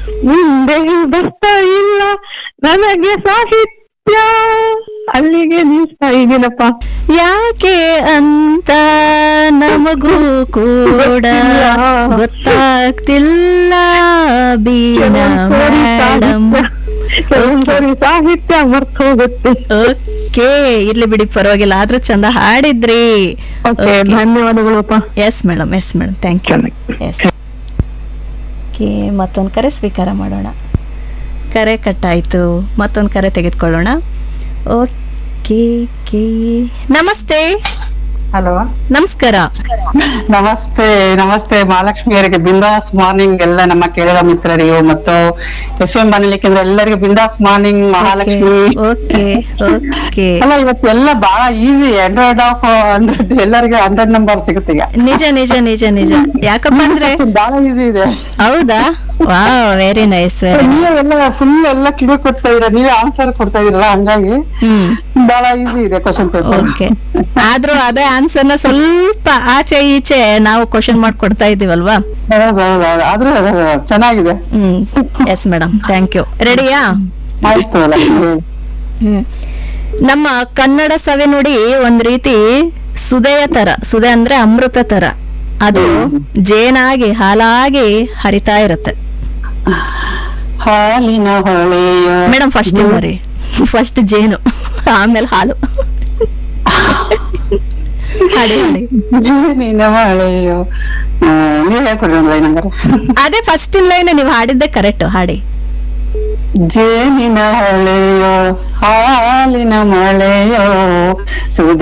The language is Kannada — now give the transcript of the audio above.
ಮುಂದೆ ಬರ್ತಾ ಇಲ್ಲ ನನಗೆ ಸಾಹಿತ್ಯ ಅಲ್ಲಿಗೆ ನಿಲ್ಸ್ತಾ ಇದ್ದೀನಪ್ಪ ಯಾಕೆ ಅಂತ ನಮಗೂ ಕೂಡ ಗೊತ್ತಾಗ್ತಿಲ್ಲ ಬೀನಾ ಮೇಡಮ್ ಕೆಲವೊಂದ್ಸರಿ ಸಾಹಿತ್ಯ ಮರ್ತು ಹೋಗುತ್ತೆ ಓಕೆ ಇರ್ಲಿ ಬಿಡಿ ಪರವಾಗಿಲ್ಲ ಆದ್ರೂ ಚಂದ ಹಾಡಿದ್ರಿ ಓಕೆ ಧನ್ಯವಾದಗಳಪ್ಪ yes madam yes madam thank you yes okay ಮತ್ತೊಂದು ಕರೆ ಸ್ವೀಕಾರ ಮಾಡೋಣ ಕರೆ ಕಟ್ಟಾಯಿತು ಮತ್ತೊಂದು ಕರೆ ತೆಗೆದುಕೊಳ್ಳೋಣ ಓಕೆ ಕೆ ನಮಸ್ತೆ ಹಲೋ ನಮಸ್ಕಾರ ನಮಸ್ತೆ ನಮಸ್ತೆ ಮಹಾಲಕ್ಷ್ಮಿಯರಿಗೆ ಬಿಂದಾಸ್ ಮಾರ್ನಿಂಗ್ ಎಲ್ಲ ನಮ್ಮ ಕೇಳಿದ ಮಿತ್ರರಿಗೂ ಮತ್ತು ಎಫ್ ಎಂ ಬಾನುಲಿ ಕೇಂದ್ರ ಎಲ್ಲರಿಗೂ ಬಿಂದಾಸ್ ಮಾರ್ನಿಂಗ್ ಮಹಾಲಕ್ಷ್ಮಿ ಓಕೆ ಓಕೆ ಅಲ್ಲ ಇವತ್ತು ಎಲ್ಲ ಬಹಳ ಈಸಿ ಹಂಡ್ರೆಡ್ ಆಫ್ ಹಂಡ್ರೆಡ್ ಎಲ್ಲರಿಗೂ ಹಂಡ್ರೆಡ್ ನಂಬರ್ ಸಿಗುತ್ತೆ ಈಗ ನಿಜ ನಿಜ ನಿಜ ನಿಜ ಯಾಕಪ್ಪ ಅಂದ್ರೆ ಬಹಳ ಈಸಿ ಇದೆ ಹೌದಾ ವಾ ವೆರಿ ನೈಸ್ ವೆರಿ ನೀವೇ ಎಲ್ಲ ಫುಲ್ ಎಲ್ಲ ಕ್ಲಿಯರ್ ಕೊಡ್ತಾ ಇದೀರ ನೀವೇ ಆನ್ಸರ್ ಕೊಡ್ತಾ ಇದೀರಲ್ಲ ಹಂಗಾಗಿ ಹ್ಮ್ ಬಹಳ ಈಸಿ ಇದೆ ಕ್ವಶನ್ ಪೇಪರ್ ಓಕೆ ಆದ್ರೂ ಅದೇ ಆನ್ಸರ್ನ ಸ್ವಲ್ಪ ಆಚೆ ಈಚೆ ನಾವು ಕ್ವಶನ್ ಮಾಡಿ ಕೊಡ್ತಾ ಇದೀವಲ್ವಾ ಹೌದೌದು ಆದ್ರೂ ಅದು ಚೆನ್ನಾಗಿದೆ hmm yes madam thank you ರೆಡಿಯಾ ಆಯ್ತು ಲಕ್ಷ್ಮಿ ಹೇಳಿ. ಹ್ಮ್ ನಮ್ಮ ಕನ್ನಡ ಸವಿ ನುಡಿ ಒಂದ್ ರೀತಿ ಸುದೆಯ ತರ ಸುದೆ ಅಂದ್ರೆ ಅಮೃತ ತರ ಅದು ಜೇನಾಗಿ ಹಾಲಾಗಿ ಹರಿತಾ ಇರುತ್ತೆ ಹಾಲಿನ ಹೊಳೆಯ ಮೇಡಮ್ ಫಸ್ಟ್ ರೀ ಫಸ್ಟ್ ಜೇನು ಆಮೇಲೆ ಹಾಲು ಹಾಡಿ ಹಾಡಿ ಜೇನಿನ ಮಳೆಯೋ ಆ, ನೀವ್ ಹೇಳ್ಕೊಡ್ರಿ ಒಂದ್ ಲೈನ್ ಹಂಗಾರೆ ಅದೇ ಫಸ್ಟ್ ಲೈನ್ ನೀವು ಹಾಡಿದ್ದೆ ಕರೆಕ್ಟ್ ಹಾಡಿ ಜೇನಿನ ಹೊಳೆಯೋ ಹಾಲಿನ ಮಳೆಯೋ ಸುದೆ